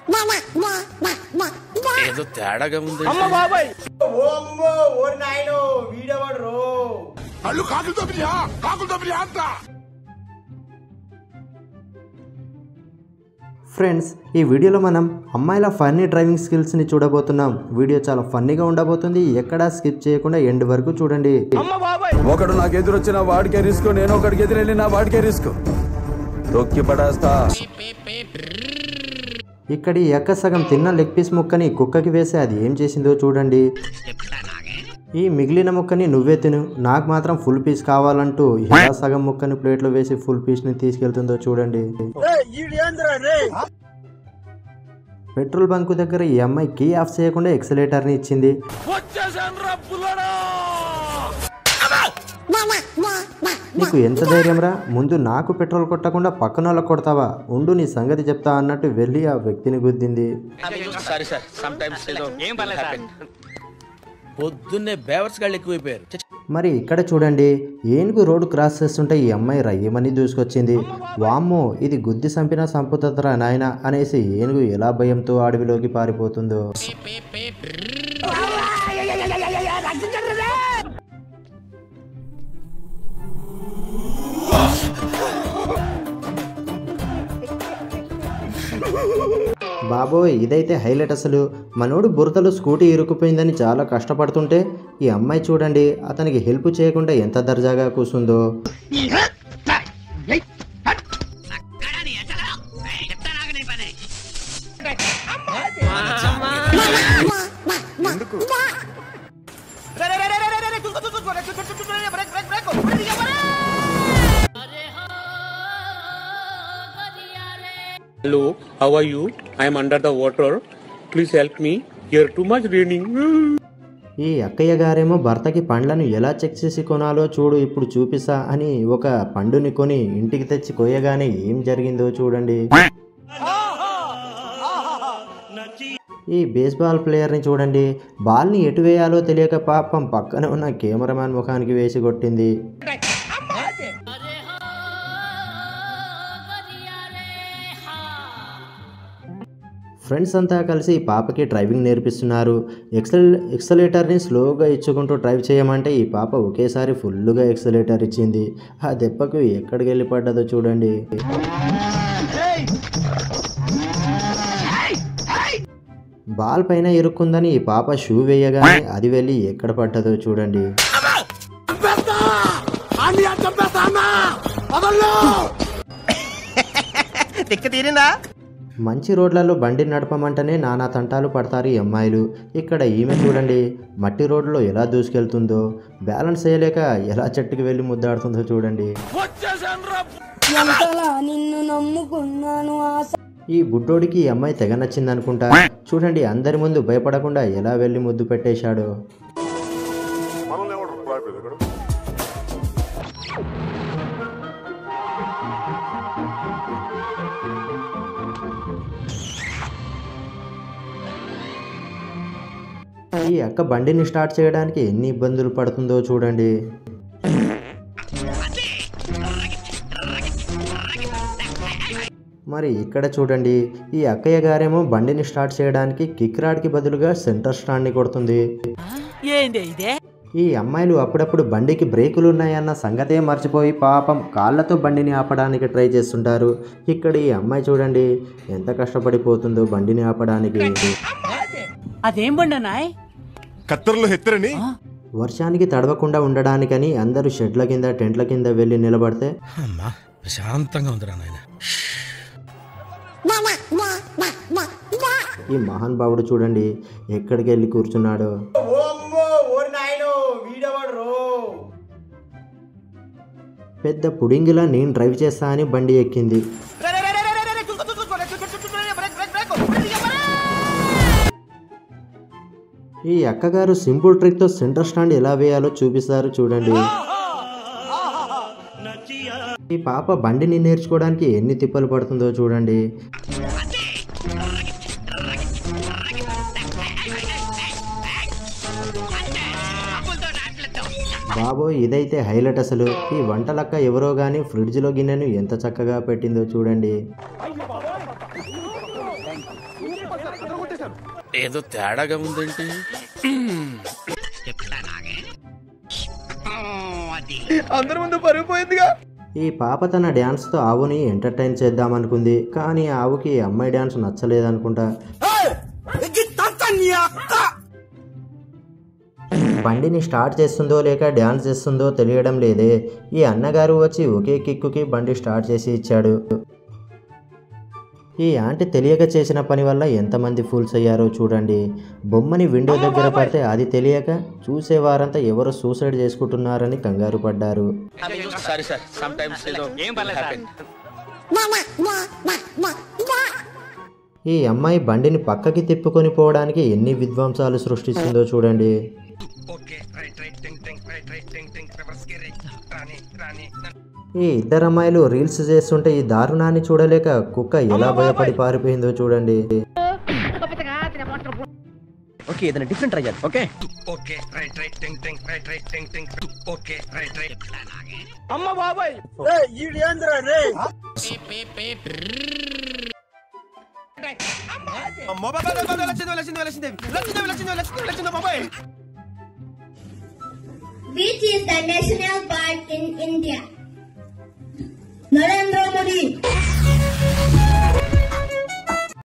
ఏదో తేడాగా ఉంది అమ్మ బాబాయ్ ఓ అమ్మో ఓరి నాయనో వీడేవాడు రో అల్లు కాకులతో బిర్యా కాకులతో బిర్యా అంతా ఫ్రెండ్స్ ఈ వీడియోలో మనం అమ్మాయిల ఫన్నీ డ్రైవింగ్ స్కిల్స్ని చూడబోతున్నాం వీడియో చాలా ఫన్నీగా ఉండబోతుంది ఎక్కడా స్కిప్ చేయకుండా ఎండ్ వరకు చూడండి అమ్మ బాబాయ్ ఒకడు నాకు ఎదురొచ్చిన వాడికే రిస్క్ నేను ఒకడికి ఎదురెళ్ళిన వాడికే రిస్క్ తొక్కి పడేస్తా ఇక్కడి ఎక్క సగం తిన్న లెగ్ పీస్ ముక్కని కుక్కకి వేసి అది ఏం చేసిందో చూడండి ఈ మిగిలిన ముక్కని నువ్వే తిను నాకు మాత్రం ఫుల్ పీస్ కావాలంటూ ఎలా సగం ముక్కని ప్లేట్లో వేసి ఫుల్ పీస్ని తీసుకెళ్తుందో చూడండి పెట్రోల్ బంక్ దగ్గర ఈ అమ్మాయి కీ ఆఫ్ చేయకుండా ఎక్సలేటర్ని ఇచ్చింది నీకు ఎంత ధైర్యం రా ముందు నాకు పెట్రోల్ కొట్టకుండా పక్కన వాళ్ళకి కొడతావా ఉండు నీ సంగతి చెప్తా అన్నట్టు వెళ్ళి ఆ వ్యక్తిని గుద్దింది సారీ సార్ సమ్ టైమ్స్ ఏదో ఏం పర్లేదు పొద్దున్నే బేవర్స్ గాళ్ళు ఎక్కువైపోయారు చ్చ, చ్చ. మరి ఇక్కడ చూడండి ఏనుగు రోడ్డు క్రాస్ చేస్తుంటే ఈ అమ్మాయి రయ్యమని దూసుకొచ్చింది వామ్మో ఇది గుద్ది సంపినా సంపుతరా నాయన అనేసి ఏనుగు ఎలా భయంతో అడవిలోకి పారిపోతుందో బాబోయ్ ఇదైతే హైలైట్ అసలు మనోడు బురదలో స్కూటీ ఇరుక్కుపోయిందని చాలా కష్టపడుతుంటే ఈ అమ్మాయి చూడండి అతనికి హెల్ప్ చేయకుండా ఎంత దర్జాగా కూర్చుందో Hello, how are you? I am under the water. Please help me. Here too much raining. ఈ అక్కయ్య గారేమో భర్తకి పండ్లను ఎలా చెక్ చేసి కొనాలో చూడు ఇప్పుడు చూపిస్తా అని ఒక పండుని కొని ఇంటికి తెచ్చి కొయ్యగానే ఏం జరిగిందో చూడండి ఈ బేస్బాల్ ప్లేయర్ని చూడండి బాల్ని ఎటు వేయాలో తెలియక పాపం పక్కన ఉన్న కెమెరామ్యాన్ ముఖానికి వేసి కొట్టింది ఫ్రెండ్స్ అంతా కలిసి ఈ పాపకి డ్రైవింగ్ నేర్పిస్తున్నారు ఎక్సల్ ఎక్సలేటర్ని స్లోగా ఇచ్చుకుంటూ డ్రైవ్ చేయమంటే ఈ పాప ఒకేసారి ఫుల్గా ఎక్సలేటర్ ఇచ్చింది ఆ దెబ్బకు ఎక్కడికి వెళ్ళి పడ్డదో చూడండి బాల్ పైన ఇరుక్కుందని ఈ పాప షూ వేయగానే అది వెళ్ళి ఎక్కడ పడ్డదో చూడండి తిక్క తీరిందా మంచి రోడ్లలో బండి నడపమంటేనే నానా తంటాలు పడతారు ఈ అమ్మాయిలు ఇక్కడ ఈమె చూడండి మట్టి రోడ్లో ఎలా దూసుకెళ్తుందో బ్యాలెన్స్ చేయలేక ఎలా చెట్టుకి వెళ్ళి ముద్దాడుతుందో చూడండి ఎంతలా నిన్ను నమ్ముకున్నాను ఆశ ఈ బుడ్డోడికి ఈ అమ్మాయి తెగ నచ్చింది అనుకుంటా చూడండి అందరి ముందు భయపడకుండా ఎలా వెళ్ళి ముద్దు పెట్టేశాడో ఈ అక్క బండిని స్టార్ట్ చేయడానికి ఎన్ని ఇబ్బందులు పడుతుందో చూడండి మరి ఇక్కడ చూడండి ఈ అక్కయ్య గారేమో బండిని స్టార్ట్ చేయడానికి కిక్ రాడ్కి బదులుగా సెంటర్ స్టాండ్ని కొడుతుంది ఈ అమ్మాయిలు అప్పుడప్పుడు బండికి బ్రేకులు ఉన్నాయన్న సంగతే మర్చిపోయి పాపం కాళ్ళతో బండిని ఆపడానికి ట్రై చేస్తుంటారు ఇక్కడ ఈ అమ్మాయి చూడండి ఎంత కష్టపడిపోతుందో బండిని ఆపడానికి అదేం బండనాయ్ కత్తెరలో హెత్తరని వర్షానికి తడవకుండా ఉండడానికని అందరూ షెడ్ల కింద టెంట్ల కింద వెళ్ళి నిలబడితే అమ్మా ప్రశాంతంగా ఉందిరా నాయన ఈ మహాన్ బాబుడు చూడండి ఎక్కడికి వెళ్ళి కూర్చున్నాడో ఓ అమ్మో ఓరి నాయనో వీడేవాడు రో పెద్ద పుడింగిలా నేను డ్రైవ్ చేస్తా అని బండి ఎక్కింది ఈ అక్కగారు సింపుల్ ట్రిక్తో సెంటర్ స్టాండ్ ఎలా వేయాలో చూపిస్తారు చూడండి ఈ పాప బండిని నేర్చుకోవడానికి ఎన్ని తిప్పలు పడుతుందో చూడండి బాబోయ్ ఇదైతే హైలైట్ అసలు ఈ వంటలక్క ఎవరో కానీ ఫ్రిడ్జ్లో గిన్నెను ఎంత చక్కగా పెట్టిందో చూడండి ఏదో తేడాగా ఉందేంటి అందరి ముందు పరుగు పోయిందిగా ఈ పాప తన డ్యాన్స్తో ఆవుని ఎంటర్టైన్ చేద్దామనుకుంది కానీ ఆవుకి ఈ అమ్మాయి డ్యాన్స్ నచ్చలేదనుకుంటా బండిని స్టార్ట్ చేస్తుందో లేక డ్యాన్స్ చేస్తుందో తెలియడం లేదే ఈ అన్నగారు వచ్చి ఒకే కిక్కుకి బండి స్టార్ట్ చేసి ఇచ్చాడు ఈ ఆంటీ తెలియక చేసిన పని వల్ల ఎంతమంది ఫూల్స్ అయ్యారో చూడండి బొమ్మని విండో దగ్గర పడితే అది తెలియక చూసేవారంతా ఎవరో సూసైడ్ చేసుకుంటున్నారని కంగారు పడ్డారు సారీ సార్ సమ్ టైమ్స్ ఏదో ఏం పర్లేదు సార్. happen. ఈ అమ్మాయి బండిని పక్కకి తిప్పుకొని పోవడానికి ఎన్ని విధ్వంసాలు సృష్టిస్తుందో చూడండి ఈ ఇద్దరు అమ్మాయిలు రీల్స్ చేస్తుంటే ఈ దారుణాన్ని చూడలేక కుక్క ఎలా భయపడి పారిపోయిందో చూడండి ఓకే ఏదైనా డిఫరెంట్ ట్రై చేద్దాం ఓకే అమ్మ బాబాయ్ Which is the national park in India? Narendra Modi.